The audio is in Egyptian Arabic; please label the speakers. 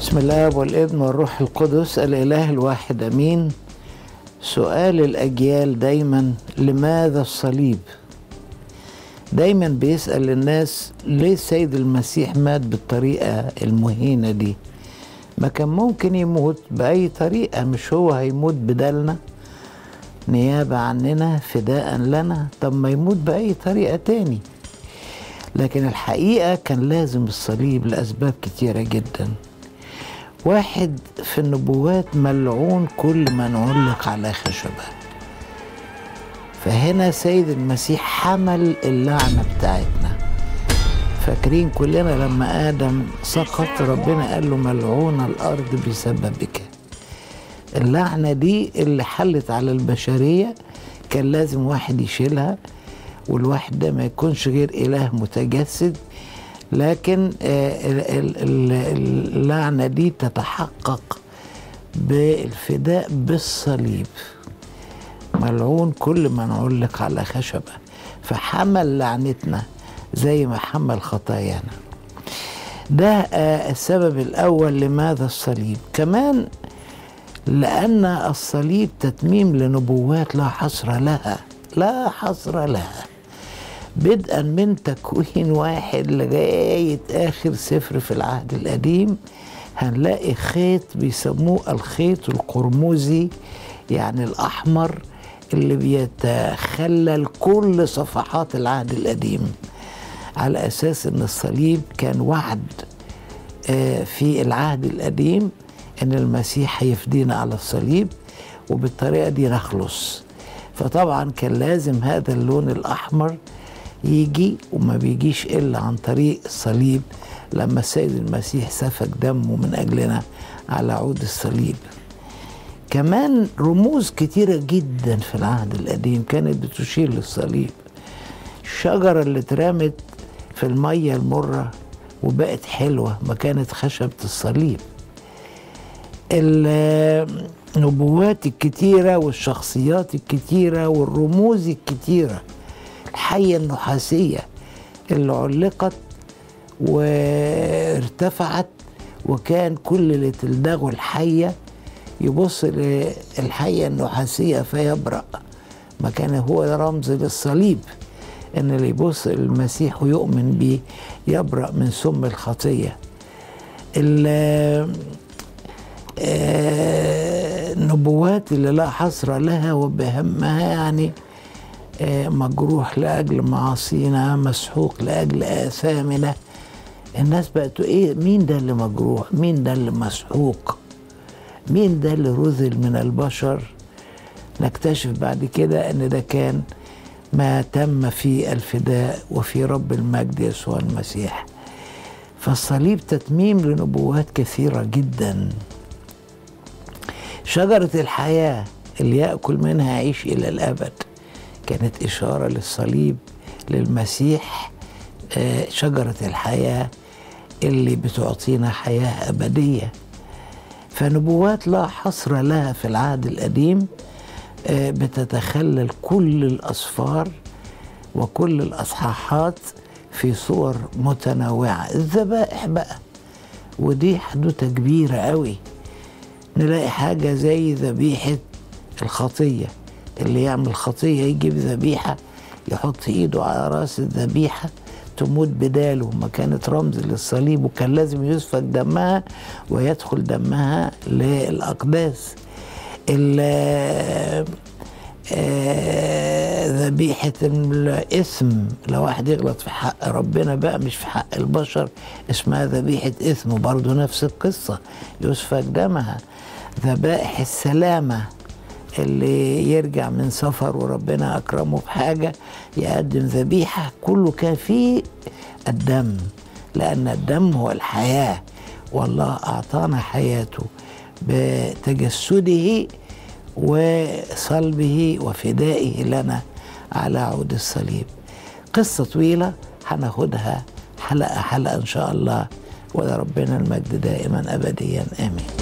Speaker 1: بسم الله والابن والروح القدس الاله الواحد امين سؤال الاجيال دايما لماذا الصليب دايما بيسال الناس ليه السيد المسيح مات بالطريقه المهينه دي ما كان ممكن يموت باي طريقه مش هو هيموت بدلنا نيابه عننا فداء لنا طب ما يموت باي طريقه تاني لكن الحقيقه كان لازم الصليب لاسباب كتيره جدا واحد في النبوات ملعون كل من علق على خشبه فهنا سيد المسيح حمل اللعنه بتاعتنا فاكرين كلنا لما ادم سقط ربنا قال له ملعون الارض بسببك اللعنه دي اللي حلت على البشريه كان لازم واحد يشيلها والواحد ده ما يكونش غير اله متجسد لكن اللعنه دي تتحقق بالفداء بالصليب ملعون كل من علق على خشبه فحمل لعنتنا زي ما حمل خطايانا ده السبب الاول لماذا الصليب كمان لان الصليب تتميم لنبوات لا حصر لها لا حصر لها بدءا من تكوين واحد لغاية آخر سفر في العهد القديم هنلاقي خيط بيسموه الخيط القرمزي يعني الأحمر اللي بيتخلل كل صفحات العهد القديم على أساس أن الصليب كان وعد في العهد القديم أن المسيح هيفدينا على الصليب وبالطريقة دي نخلص فطبعا كان لازم هذا اللون الأحمر يجي وما بيجيش إلا عن طريق الصليب لما السيد المسيح سفك دمه من أجلنا على عود الصليب كمان رموز كتيرة جدا في العهد القديم كانت بتشير للصليب الشجرة اللي اترمت في المية المرة وبقت حلوة ما كانت خشبة الصليب النبوات الكتيرة والشخصيات الكتيرة والرموز الكتيرة الحية النحاسية اللي علقت وارتفعت وكان كل اللي تلدغه الحية يبص للحية النحاسية فيبرأ ما كان هو رمز للصليب ان اللي يبص للمسيح ويؤمن بيه يبرأ من سم الخطية النبوات اللي لا حصر لها وبهمها يعني مجروح لأجل معاصينا مسحوق لأجل آثامنا الناس بقت ايه مين ده اللي مجروح مين ده اللي مسحوق مين ده اللي رذل من البشر نكتشف بعد كده ان ده كان ما تم في الفداء وفي رب المجد يسوع المسيح فالصليب تتميم لنبوات كثيرة جدا شجرة الحياة اللي يأكل منها يعيش إلى الأبد كانت إشارة للصليب للمسيح شجرة الحياة اللي بتعطينا حياة أبدية فنبوات لا حصر لها في العهد القديم بتتخلل كل الأصفار وكل الأصحاحات في صور متنوعة الذبائح بقى ودي حدوتة كبيرة قوي نلاقي حاجة زي ذبيحة الخطية اللي يعمل خطية يجيب ذبيحة يحط ايده على راس الذبيحة تموت بداله ما كانت رمز للصليب وكان لازم يسفك دمها ويدخل دمها للأقداس ذبيحة الإثم لو واحد يغلط في حق ربنا بقى مش في حق البشر اسمها ذبيحة إثم برضه نفس القصة يسفك دمها ذبائح السلامة اللي يرجع من سفر وربنا أكرمه بحاجة يقدم ذبيحة كله كان فيه الدم لأن الدم هو الحياة والله أعطانا حياته بتجسده وصلبه وفدائه لنا على عود الصليب قصة طويلة هناخدها حلقة حلقة إن شاء الله ولربنا المجد دائما أبديا آمين